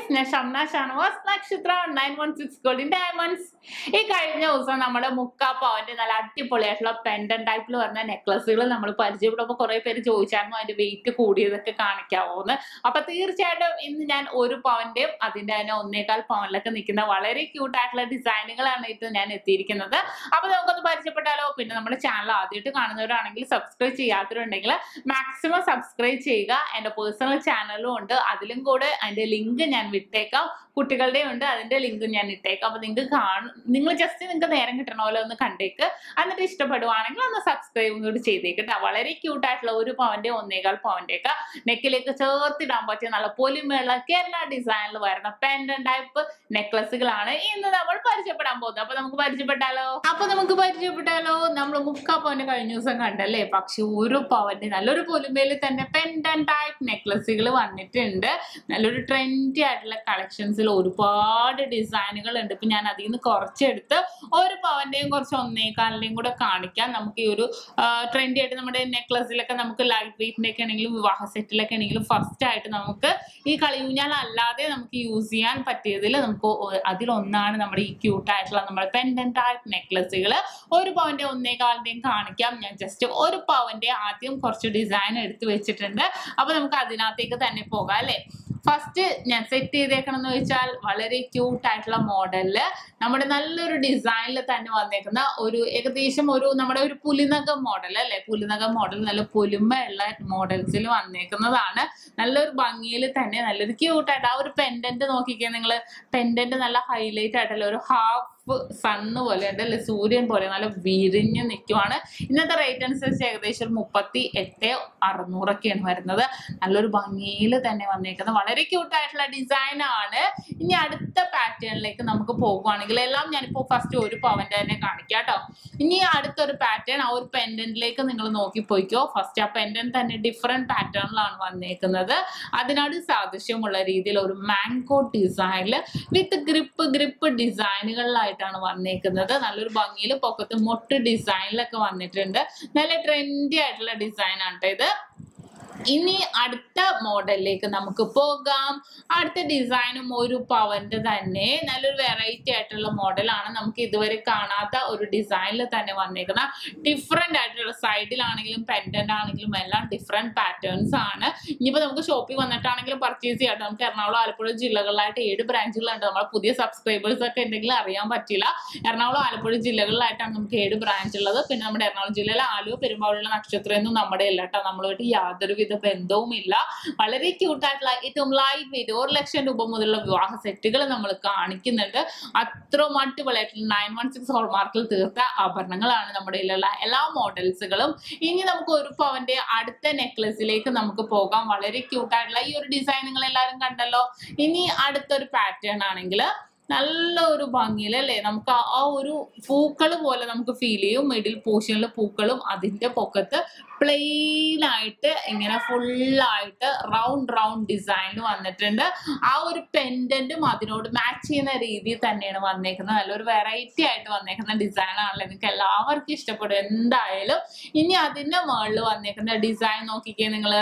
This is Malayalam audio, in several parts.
ഗൈസ് ഞാൻ Shamna Shanavas Nakshatra nine one six ഗോൾഡിൻ ഡയമണ്ട്സ് ഈ കഴിഞ്ഞ ദിവസം നമ്മുടെ മുക്കാ പവന്റെ നല്ല അടിപൊളിയായിട്ടുള്ള പെൻഡൻ ടൈപ്പിൽ വരുന്ന നെക്ലസുകൾ നമ്മൾ പരിചയപ്പെടുമ്പോൾ കുറെ പേര് ചോദിച്ചായിരുന്നു അതിന്റെ വെയിറ്റ് കൂടിയതൊക്കെ കാണിക്കാവോന്ന് അപ്പൊ തീർച്ചയായിട്ടും ഇന്ന് ഞാൻ ഒരു പവന്റെയും അതിന്റെ തന്നെ ഒന്നേകാൽ പവനിലൊക്കെ നിൽക്കുന്ന വളരെ ക്യൂട്ട് ആയിട്ടുള്ള ഡിസൈനുകളാണ് ഇത് ഞാൻ എത്തിയിരിക്കുന്നത് അപ്പൊ നമുക്കൊന്ന് പരിചയപ്പെട്ടാലോ പിന്നെ നമ്മുടെ ചാനൽ ആദ്യമായിട്ട് കാണുന്നവരാണെങ്കിൽ സബ്സ്ക്രൈബ് ചെയ്യാത്തവരുണ്ടെങ്കിൽ മാക്സിമം സബ്സ്ക്രൈബ് ചെയ്യുക എന്റെ പേഴ്സണൽ ചാനലും ഉണ്ട് അതിലും കൂടെ അതിന്റെ ലിങ്ക് ഞാൻ വിട്ടേക്കാം കുട്ടികളുടെ ഉണ്ട് അതിന്റെ ലിങ്ക് ഞാൻ ഇട്ടേക്കാം അപ്പൊ നിങ്ങൾക്ക് കാണും നിങ്ങൾ ജസ്റ്റ് നിങ്ങൾക്ക് നേരം കിട്ടണ പോലെ ഒന്ന് കണ്ടേക്ക് എന്നിട്ട് ഇഷ്ടപ്പെടുവാണെങ്കിൽ ഒന്ന് സബ്സ്ക്രൈബും കൂടി ചെയ്തേക്കട്ടെ വളരെ ക്യൂട്ട് ആയിട്ടുള്ള ഒരു പവന്റെ ഒന്നേകാൽ പവന്റെ ഒക്കെ നെക്കിലേക്ക് ചേർത്തിടാൻ പറ്റിയ നല്ല പൊലിമയുള്ള കേരള ഡിസൈനിൽ വരുന്ന പെൻഡൻ ടൈപ്പ് നെക്ലസുകളാണ് ഇന്ന് നമ്മൾ പരിചയപ്പെടാൻ പോകുന്നത് അപ്പൊ നമുക്ക് പരിചയപ്പെട്ടാലോ അപ്പൊ നമുക്ക് പരിചയപ്പെട്ടാലോ നമ്മൾ മുക്കാ പവന്റെ കഴിഞ്ഞ ദിവസം കണ്ടല്ലേ പക്ഷെ ഒരു പവന്റെ നല്ലൊരു പൊലിമയിൽ തന്നെ പെൻഡൻ ടൈപ്പ് നെക്ലസുകൾ വന്നിട്ടുണ്ട് നല്ലൊരു ട്രെൻഡി ആയിട്ടുള്ള കളക്ഷൻസിൽ ഒരുപാട് ഡിസൈനുകൾ ഉണ്ട് ഇപ്പൊ ഞാൻ അതിൽ നിന്ന് കുറച്ചെടുത്ത് ഒരു പവന്റെയും കുറച്ച് ഒന്നേകാലിന്റെയും കൂടെ കാണിക്കാം നമുക്ക് ഈ ഒരു ട്രെൻഡി ആയിട്ട് നമ്മുടെ നെക്ലസിലൊക്കെ നമുക്ക് ലൈറ്റ് വെയിറ്റിന്റെ ഒക്കെ ആണെങ്കിലും വിവാഹ സെറ്റിലൊക്കെ ആണെങ്കിലും ഫസ്റ്റ് ആയിട്ട് നമുക്ക് ഈ കളിയൂഞ്ഞാൽ അല്ലാതെ നമുക്ക് യൂസ് ചെയ്യാൻ പറ്റിയതിൽ നമുക്ക് ഒ- അതിലൊന്നാണ് നമ്മുടെ ഈ ക്യൂട്ട് ആയിട്ടുള്ള നമ്മുടെ പെൻഡൻ ടൈപ്പ് നെക്ലസുകൾ ഒരു പവന്റെ ഒന്നേകാലിന്റെയും കാണിക്കാം ഞാൻ ജസ്റ്റ് ഒരു പവന്റെ ആദ്യം കുറച്ച് ഡിസൈൻ എടുത്ത് വെച്ചിട്ടുണ്ട് അപ്പൊ നമുക്ക് അതിനകത്തേക്ക് തന്നെ പോകാം അല്ലെ ഫസ്റ്റ് ഞാൻ സെറ്റ് ചെയ്തേക്കണം എന്ന് വെച്ചാൽ വളരെ ക്യൂട്ട് ആയിട്ടുള്ള മോഡലില് നമ്മുടെ നല്ലൊരു ഡിസൈനിൽ തന്നെ വന്നേക്കുന്ന ഒരു ഏകദേശം ഒരു നമ്മുടെ ഒരു പുലിനകം മോഡൽ അല്ലെ പുലിനകം മോഡൽ നല്ല പൊലിമയുള്ള മോഡൽസിൽ വന്നേക്കുന്നതാണ് നല്ലൊരു ഭംഗിയിൽ തന്നെ നല്ലൊരു ക്യൂട്ടായിട്ട് ആ ഒരു പെൻഡന്റ് നോക്കിക്കേ നിങ്ങൾ പെൻഡന്റ് നല്ല ഹൈലൈറ്റ് ആയിട്ടുള്ള ഒരു ഹാഫ് സണ്ണ് പോലെ ഉണ്ട് അല്ലെ സൂര്യൻ പോലെ നല്ല വിരിഞ്ഞ് നിൽക്കുവാണ് ഇന്നത്തെ റേറ്റ് അനുസരിച്ച് ഏകദേശം ഒരു മുപ്പത്തി എട്ട് അറുന്നൂറൊക്കെയാണ് വരുന്നത് നല്ലൊരു ഭംഗിയിൽ തന്നെ വന്നേക്കുന്നത് വളരെ ക്യൂട്ടായിട്ടുള്ള ഡിസൈൻ ആണ് ഇനി അടുത്ത പാറ്റേണിലേക്ക് നമുക്ക് പോകുവാണെങ്കിൽ എല്ലാം ഞാനിപ്പോൾ ഫസ്റ്റ് ഒരു പവന്റെ തന്നെ കാണിക്കാം കേട്ടോ ഇനി അടുത്തൊരു പാറ്റേൺ ആ ഒരു പെൻഡന്റിലേക്ക് നിങ്ങൾ നോക്കിപ്പോയിക്കോ ഫസ്റ്റ് ആ പെൻഡന്റ് തന്നെ ഡിഫറെന്റ് പാറ്റേണിലാണ് വന്നേക്കുന്നത് അതിനോട് സാദൃശ്യമുള്ള രീതിയിൽ ഒരു മാംഗോ ഡിസൈനിൽ വിത്ത് ഗ്രിപ്പ് ഗ്രിപ്പ് ഡിസൈനുകളിലായിട്ടാണ് വന്നേക്കുന്നത് നല്ലൊരു ഭംഗിയിൽ പൊക്കത്ത് മൊട്ട് ഡിസൈനിലൊക്കെ വന്നിട്ടുണ്ട് നല്ല ട്രെൻഡി ആയിട്ടുള്ള ഡിസൈൻ ആണ് ട്ടോ ഇത് ഇനി അടുത്ത മോഡലിലേക്ക് നമുക്ക് പോകാം അടുത്ത ഡിസൈനും ഒരു പവന്റെ തന്നെ നല്ലൊരു വെറൈറ്റി ആയിട്ടുള്ള മോഡലാണ് നമുക്ക് ഇതുവരെ കാണാത്ത ഒരു ഡിസൈനിൽ തന്നെ വന്നേക്കുന്ന ഡിഫറെന്റ് ആയിട്ടുള്ള സൈഡിലാണെങ്കിലും പെൻഡന്റ് ആണെങ്കിലും എല്ലാം ഡിഫറെന്റ് പാറ്റേൺസ് ആണ് ഇനിയിപ്പോൾ നമുക്ക് ഷോപ്പിൽ വന്നിട്ടാണെങ്കിലും പർച്ചേസ് ചെയ്യാം നമുക്ക് എറണാകുളം ആലപ്പുഴ ജില്ലകളിലായിട്ട് ഏഴ് ബ്രാഞ്ചുകളുണ്ട് നമ്മളെ പുതിയ സബ്സ്ക്രൈബേഴ്സ് ഒക്കെ ഉണ്ടെങ്കിൽ അറിയാൻ പറ്റില്ല എറണാകുളം ആലപ്പുഴ ജില്ലകളിലായിട്ടാണ് നമുക്ക് ഏഴ് ബ്രാഞ്ച് ഉള്ളത് പിന്നെ നമ്മുടെ എറണാകുളം ജില്ലയിലെ ആലുവ പെരുമ്പാവൂരിലെ നക്ഷത്രം ഒന്നും നമ്മുടെ അല്ല കേട്ടോ നമ്മളുമായിട്ട് യാതൊരുവിധ ബന്ധവുമില്ല വളരെ ക്യൂട്ടായിട്ടുള്ള ഏറ്റവും ലൈറ്റ് വെയിറ്റ് ഒരു ലക്ഷം രൂപ മുതലുള്ള വിവാഹ സെറ്റുകൾ നമ്മൾ കാണിക്കുന്നുണ്ട് അത്രയും അടിപൊളിയായിട്ടുള്ള നയൻ വൺ സിക്സ് ഹോൾമാർക്കിൽ തീർത്ത ആഭരണങ്ങളാണ് നമ്മുടെ കയ്യിലുള്ള എല്ലാ മോഡൽസുകളും ഇനി നമുക്ക് ഒരു പവന്റെ അടുത്ത നെക്ലസിലേക്ക് നമുക്ക് പോകാം വളരെ ക്യൂട്ടായിട്ടുള്ള ഈ ഒരു ഡിസൈൻ നിങ്ങൾ എല്ലാവരും കണ്ടല്ലോ ഇനി അടുത്തൊരു പാറ്റേൺ ആണെങ്കിൽ നല്ല ഒരു ഭംഗിയിൽ അല്ലേ നമുക്ക് ആ- ആ ഒരു പൂക്കൾ പോലെ നമുക്ക് ഫീൽ ചെയ്യും മിഡിൽ പോർഷനിൽ പൂക്കളും അതിന്റെ പൊക്കത്ത് പ്ലെയിൻ ആയിട്ട് ഇങ്ങനെ ഫുള്ളായിട്ട് റൗണ്ട് റൗണ്ട് ഡിസൈൻ വന്നിട്ടുണ്ട് ആ ഒരു പെൻഡന്റും അതിനോട് മാച്ച് ചെയ്യുന്ന രീതിയിൽ തന്നെയാണ് വന്നേക്കുന്നത് നല്ലൊരു വെറൈറ്റി ആയിട്ട് വന്നേക്കുന്ന ഡിസൈൻ ആണല്ലോ നിങ്ങൾക്ക് എല്ലാവർക്കും ഇഷ്ടപ്പെടും എന്തായാലും ഇനി അതിന്റെ മുകളിൽ വന്നേക്കുന്ന ഡിസൈൻ നോക്കിക്കേ നിങ്ങള്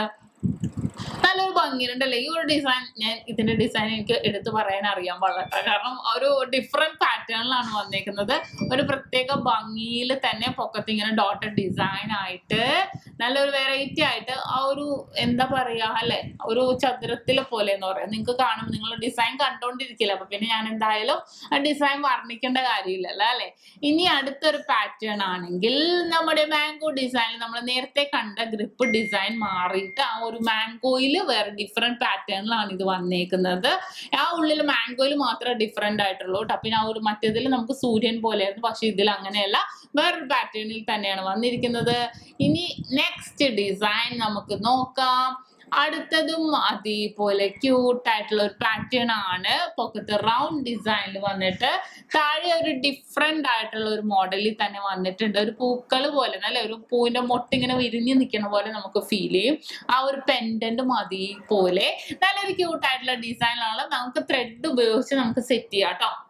നല്ലൊരു ഭംഗിയുണ്ടല്ലേ ഈ ഒരു ഡിസൈൻ ഞാൻ ഇതിന്റെ ഡിസൈൻ എനിക്ക് എടുത്തു പറയാൻ അറിയാൻ പാടില്ല കാരണം ഒരു ഡിഫറെന്റ് പാറ്റേണിലാണ് വന്നേക്കുന്നത് ഒരു പ്രത്യേക ഭംഗിയിൽ തന്നെ പൊക്കത്ത് ഇങ്ങനെ ഡോട്ടഡ് ഡിസൈൻ ആയിട്ട് നല്ലൊരു വെറൈറ്റി ആയിട്ട് ആ ഒരു എന്താ പറയാ അല്ലെ ഒരു ചതുരത്തിലെ പോലെ എന്ന് പറയാം നിങ്ങൾക്ക് കാണും നിങ്ങൾ ഡിസൈൻ കണ്ടോണ്ടിരിക്കില്ല അപ്പൊ പിന്നെ ഞാൻ എന്തായാലും ആ ഡിസൈൻ വർണ്ണിക്കേണ്ട കാര്യമില്ലല്ലോ അല്ലെ ഇനി അടുത്തൊരു പാറ്റേൺ ആണെങ്കിൽ നമ്മുടെ മാംഗോ ഡിസൈൻ നമ്മൾ നേരത്തെ കണ്ട ഗ്രിപ്പ് ഡിസൈൻ മാറിയിട്ട് ആ ഒരു മാംഗോയിൽ വേറെ ഡിഫറെന്റ് പാറ്റേണിലാണ് ഇത് വന്നേക്കുന്നത് ആ ഉള്ളിൽ മാംഗോയിൽ മാത്രമേ ഡിഫറെന്റ് ആയിട്ടുള്ളൂ കേട്ടോ പിന്നെ ആ ഒരു മറ്റേതിൽ നമുക്ക് സൂര്യൻ പോലെയായിരുന്നു പക്ഷെ ഇതിൽ അങ്ങനെയല്ല വേറൊരു പാറ്റേണിൽ തന്നെയാണ് വന്നിരിക്കുന്നത് ഇനി നെക്സ്റ്റ് ഡിസൈൻ നമുക്ക് നോക്കാം അടുത്തതും അതേപോലെ ക്യൂട്ട് ആയിട്ടുള്ള ഒരു പാറ്റേൺ ആണ് പൊക്കത്ത് റൗണ്ട് ഡിസൈനിൽ വന്നിട്ട് താഴെ ഒരു ഡിഫറെന്റ് ആയിട്ടുള്ള ഒരു മോഡലിൽ തന്നെ വന്നിട്ടുണ്ട് ഒരു പൂക്കൾ പോലെ നല്ല ഒരു പൂവിന്റെ മൊട്ടിങ്ങനെ വിരിഞ്ഞ് നിൽക്കുന്ന പോലെ നമുക്ക് ഫീൽ ചെയ്യും ആ ഒരു പെൻഡന്റ് മതി പോലെ നല്ലൊരു ക്യൂട്ട് ആയിട്ടുള്ള ഡിസൈനാണ് നമുക്ക് ത്രെഡ് ഉപയോഗിച്ച് നമുക്ക് സെറ്റ് ചെയ്യാം കേട്ടോ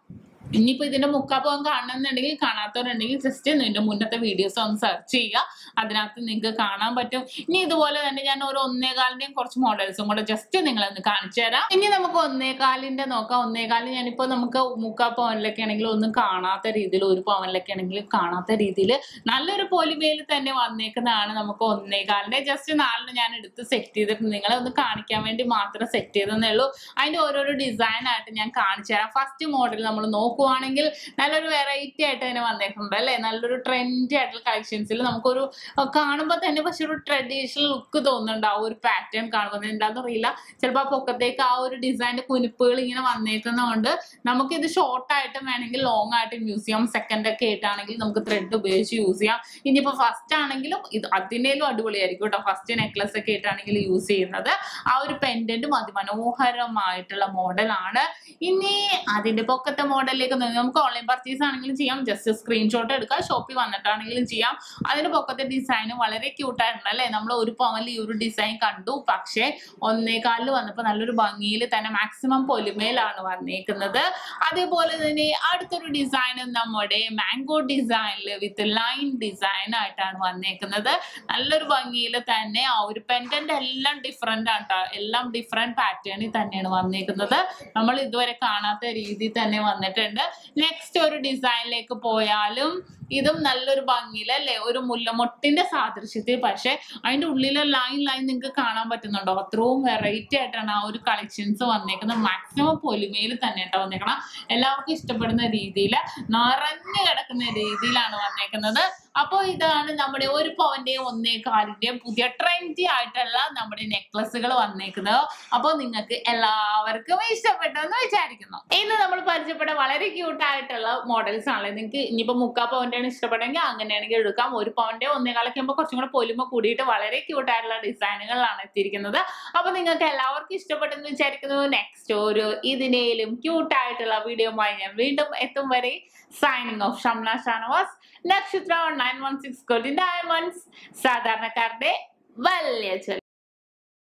ഇനിയിപ്പോ ഇതിന്റെ മുക്കാപ്പോകം കാണണമെന്നുണ്ടെങ്കിൽ കാണാത്തവരുണ്ടെങ്കിൽ ജസ്റ്റ് നിന്റെ മുന്നത്തെ വീഡിയോസ് ഒന്ന് സെർച്ച് ചെയ്യുക അതിനകത്ത് നിങ്ങൾക്ക് കാണാൻ പറ്റും ഇനി ഇതുപോലെ തന്നെ ഞാൻ ഒരു ഒന്നേകാലിന്റെയും കുറച്ച് മോഡൽസും കൂടെ ജസ്റ്റ് നിങ്ങളൊന്ന് കാണിച്ചു തരാം ഇനി നമുക്ക് ഒന്നേകാലിന്റെ നോക്കാം ഒന്നേകാലിന് ഞാനിപ്പോ നമുക്ക് മുക്കാ പവനിലൊക്കെ ആണെങ്കിൽ ഒന്നും കാണാത്ത രീതിയിൽ ഒരു പവനിലൊക്കെ ആണെങ്കിൽ കാണാത്ത രീതിയിൽ നല്ലൊരു പൊലിമയിൽ തന്നെ വന്നേക്കുന്നതാണ് നമുക്ക് ഒന്നേകാലിന്റെ ജസ്റ്റ് നാലിന് ഞാൻ എടുത്ത് സെറ്റ് ചെയ്തിട്ട് നിങ്ങളെ ഒന്ന് കാണിക്കാൻ വേണ്ടി മാത്രം സെറ്റ് ചെയ്തെന്നേ ഉള്ളൂ അതിന്റെ ഓരോരോ ഡിസൈൻ ആയിട്ട് ഞാൻ കാണിച്ചു തരാം ഫസ്റ്റ് മോഡൽ നമ്മൾ നോക്കുവാണെങ്കിൽ നല്ലൊരു വെറൈറ്റി ആയിട്ട് തന്നെ വന്നേക്കുന്നുണ്ട് അല്ലേ നല്ലൊരു ട്രെൻഡി ആയിട്ടുള്ള കളക്ഷൻസിൽ നമുക്കൊരു അഹ് കാണുമ്പോൾ തന്നെ പക്ഷെ ഒരു ട്രഡീഷണൽ ലുക്ക് തോന്നുന്നുണ്ട് ആ ഒരു പാറ്റേൺ കാണുമ്പോൾ എന്താണെന്ന് അറിയില്ല ചിലപ്പോൾ ആ പൊക്കത്തേക്ക് ആ ഒരു ഡിസൈൻ്റെ കുനിപ്പുകൾ ഇങ്ങനെ വന്നേക്കുന്നതുകൊണ്ട് നമുക്കിത് ഷോർട്ട് ആയിട്ട് വേണമെങ്കിൽ ലോങ് ആയിട്ട് യൂസ് ചെയ്യാം സെക്കൻഡ് ഒക്കെ ആയിട്ടാണെങ്കിൽ നമുക്ക് ത്രെഡ് ഉപയോഗിച്ച് യൂസ് ചെയ്യാം ഇനിയിപ്പോൾ ഫസ്റ്റ് ആണെങ്കിലും ഇത് അതിനേലും അടിപൊളിയായിരിക്കും കേട്ടോ ഫസ്റ്റ് നെക്ലസ് ഒക്കെ ആയിട്ടാണെങ്കിൽ യൂസ് ചെയ്യുന്നത് ആ ഒരു പെൻഡന്റും അതിമനോഹരമായിട്ടുള്ള മോഡലാണ് ഇനി അതിന്റെ പൊക്കത്തെ മോഡലിലേക്ക് നോക്കി നമുക്ക് ഓൺലൈൻ പർച്ചേസ് ആണെങ്കിലും ചെയ്യാം ജസ്റ്റ് സ്ക്രീൻഷോട്ട് എടുക്കാം ഷോപ്പിൽ വന്നിട്ടാണെങ്കിലും ചെയ്യാം അതിന്റെ പൊക്കത്തെ ഡിസൈനും വളരെ ക്യൂട്ടായിട്ടുണ്ട് അല്ലേ നമ്മൾ ഒരു പവനിൽ ഈ ഒരു ഡിസൈൻ കണ്ടു പക്ഷേ ഒന്നേകാലിൽ വന്നപ്പോൾ നല്ലൊരു ഭംഗിയിൽ തന്നെ മാക്സിമം പൊലിമയിലാണ് വന്നേക്കുന്നത് അതേപോലെ തന്നെ അടുത്തൊരു ഡിസൈൻ നമ്മുടെ മാംഗോ ഡിസൈനിൽ വിത്ത് ലൈൻ ഡിസൈൻ ആയിട്ടാണ് വന്നേക്കുന്നത് നല്ലൊരു ഭംഗിയിൽ തന്നെ ആ ഒരു പെൻഡന്റ് എല്ലാം ഡിഫറെന്റ് ആണ് ട്ടോ. എല്ലാം ഡിഫറെന്റ് പാറ്റേണിൽ തന്നെയാണ് വന്നേക്കുന്നത് നമ്മൾ ഇതുവരെ കാണാത്ത രീതിയിൽ തന്നെ വന്നിട്ടുണ്ട് നെക്സ്റ്റ് ഒരു ഡിസൈനിലേക്ക് പോയാലും ഇതും നല്ലൊരു ഭംഗിയിൽ അല്ലേ ഒരു മുല്ലമൊട്ടിന്റെ സാദൃശ്യത്തിൽ പക്ഷെ അതിന്റെ ഉള്ളിലെ ലൈൻ ലൈൻ നിങ്ങൾക്ക് കാണാൻ പറ്റുന്നുണ്ടോ അത്രയും വെറൈറ്റി ആയിട്ടാണ് ആ ഒരു കളക്ഷൻസ് വന്നേക്കുന്നത് മാക്സിമം പൊലിമയിൽ തന്നെ കേട്ടോ വന്നേക്കണം എല്ലാവർക്കും ഇഷ്ടപ്പെടുന്ന രീതിയിൽ നിറഞ്ഞു കിടക്കുന്ന രീതിയിലാണ് വന്നേക്കുന്നത് അപ്പോൾ ഇതാണ് നമ്മുടെ ഒരു പവന്റെയും ഒന്നേ കാലിന്റെയും പുതിയ ട്രെൻഡി ആയിട്ടുള്ള നമ്മുടെ നെക്ലസുകൾ വന്നേക്കുന്നത് അപ്പോൾ നിങ്ങൾക്ക് എല്ലാവർക്കും ഇഷ്ടപ്പെട്ടെന്ന് വിചാരിക്കുന്നു ഇന്ന് നമ്മൾ പരിചയപ്പെട്ട വളരെ ക്യൂട്ട് ആയിട്ടുള്ള മോഡൽസ് ആണ് നിങ്ങൾക്ക് ഇനിയിപ്പോ മുക്കാ പവന്റെയാണ് ഇഷ്ടപ്പെടുമെങ്കിൽ അങ്ങനെയാണെങ്കിൽ എടുക്കാം ഒരു പവന്റെ ഒന്നേകാലൊക്കെ ആകുമ്പോൾ കുറച്ചും കൂടെ പൊലിമ കൂടിയിട്ട് വളരെ ക്യൂട്ട് ആയിട്ടുള്ള ഡിസൈനുകളാണ് എത്തിയിരിക്കുന്നത് അപ്പൊ നിങ്ങൾക്ക് എല്ലാവർക്കും ഇഷ്ടപ്പെട്ടെന്ന് വിചാരിക്കുന്നു നെക്സ്റ്റ് ഒരു ഇതിനേലും ക്യൂട്ട് ആയിട്ടുള്ള വീഡിയോയുമായി ഞാൻ വീണ്ടും എത്തും വരെ signing off Shamna Shanavas Nakshatra nine one six diamonds സാധാരണക്കാരുടെ വലിയ ചെലവ്